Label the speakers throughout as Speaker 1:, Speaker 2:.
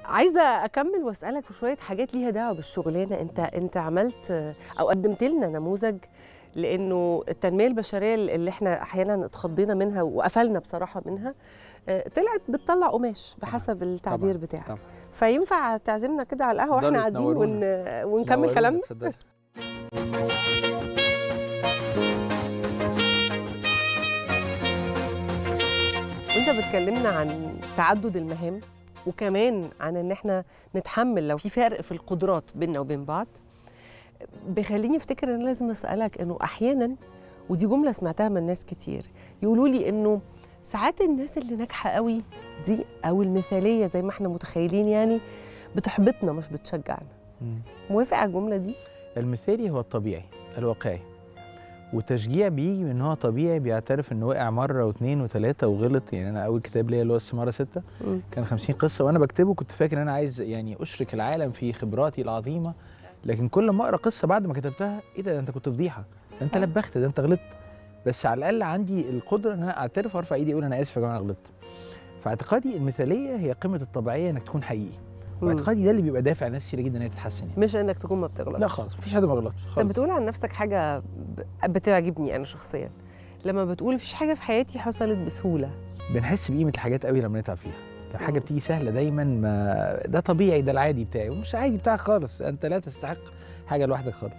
Speaker 1: عايزه اكمل واسالك في شويه حاجات ليها دعوه بالشغلانه انت انت عملت او قدمت لنا نموذج لانه التنميه البشريه اللي احنا احيانا اتخضينا منها وقفلنا بصراحه منها آه، طلعت بتطلع قماش بحسب التعبير
Speaker 2: طبعاً،
Speaker 1: بتاعك
Speaker 2: طبعاً.
Speaker 1: فينفع تعزمنا كده على القهوه واحنا
Speaker 2: اتفضلوا
Speaker 1: قاعدين ون...
Speaker 2: تنورونا.
Speaker 1: ونكمل
Speaker 2: نورينا،
Speaker 1: كلامنا
Speaker 2: اتفضلي.
Speaker 1: وانت بتكلمنا عن تعدد المهام وكمان عن ان احنا نتحمل لو في فرق في القدرات بيننا وبين بعض بيخليني افتكر ان أنا لازم اسالك انه احيانا ودي جمله سمعتها من ناس كتير يقولوا لي انه ساعات الناس اللي ناجحه قوي دي او المثاليه زي ما احنا متخيلين يعني بتحبطنا مش بتشجعنا
Speaker 2: مم.
Speaker 1: موافق على الجمله دي
Speaker 2: المثالي هو الطبيعي الواقعي والتشجيع بيجي من ان هو طبيعي بيعترف انه وقع مره واثنين وثلاثه وغلط يعني انا اول كتاب ليا اللي هو السماره سته
Speaker 1: مم.
Speaker 2: كان 50 قصه وانا بكتبه كنت فاكر ان انا عايز يعني اشرك العالم في خبراتي العظيمه لكن كل ما اقرا قصه بعد ما كتبتها ايه ده, ده انت كنت فضيحه ده انت
Speaker 1: آه.
Speaker 2: لبخت ده انت غلطت بس على الاقل عندي القدره ان انا اعترف وارفع ايدي اقول انا اسف يا جماعه انا غلطت فاعتقادي المثاليه هي قمه الطبيعيه انك تكون حقيقي
Speaker 1: مم.
Speaker 2: واعتقادي ده اللي بيبقى دافع ناس كتير جدا ان هي تتحسن يعني.
Speaker 1: مش انك تكون ما بتغلطش
Speaker 2: لا خالص مفيش حد ما غلطش
Speaker 1: انت
Speaker 2: خالص
Speaker 1: بتقول عن نفسك حاجه ب- بتعجبني انا شخصيا لما بتقول مفيش حاجه في حياتي حصلت بسهوله
Speaker 2: بنحس بقيمه الحاجات قوي لما نتعب فيها لو حاجه
Speaker 1: مم.
Speaker 2: بتيجي سهله دايما ما ده طبيعي ده العادي بتاعي ومش عادي بتاعك خالص انت لا تستحق حاجه لوحدك خالص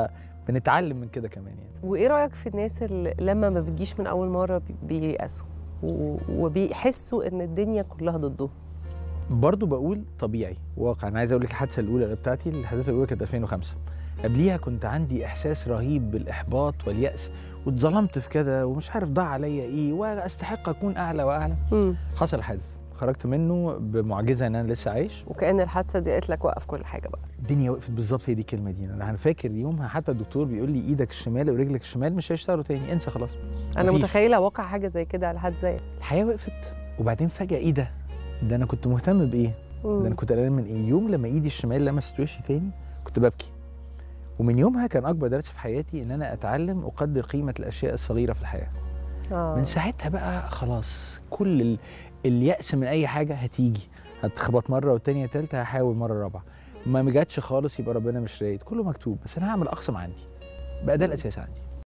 Speaker 2: فبنتعلم من كده كمان يعني
Speaker 1: وايه رايك في الناس اللي لما ما بتجيش من اول مره بي- بييأسوا و- وبيحسوا ان الدنيا كلها ضدهم
Speaker 2: برضو بقول طبيعي واقع انا عايز اقول لك الحادثه الاولى بتاعتي الحادثه الاولى كانت 2005 قبليها كنت عندي احساس رهيب بالاحباط والياس واتظلمت في كده ومش عارف ضاع عليا ايه واستحق اكون اعلى واعلى
Speaker 1: مم.
Speaker 2: حصل حادث خرجت منه بمعجزه ان انا لسه عايش
Speaker 1: وكأن الحادثه دي قالت لك وقف كل حاجه بقى
Speaker 2: الدنيا وقفت بالظبط هي دي الكلمه دي انا فاكر يومها حتى الدكتور بيقول لي ايدك الشمال ورجلك الشمال مش هيشتغلوا تاني انسى خلاص
Speaker 1: انا
Speaker 2: مفيش.
Speaker 1: متخيله واقع حاجه زي كده على حد زيك
Speaker 2: الحياه وقفت وبعدين فجاه ايه ده ده انا كنت مهتم بايه ده انا
Speaker 1: مم.
Speaker 2: كنت قلقان من ايه يوم لما ايدي الشمال لمست وشي تاني كنت ببكي ومن يومها كان اكبر درس في حياتي ان انا اتعلم اقدر قيمه الاشياء الصغيره في الحياه
Speaker 1: آه.
Speaker 2: من ساعتها بقى خلاص كل ال... اليأس من اي حاجه هتيجي هتخبط مره والتانيه تالته هحاول مره رابعه ما مجتش خالص يبقى ربنا مش رايد كله مكتوب بس انا هعمل اقصى ما عندي بقى ده الاساس عندي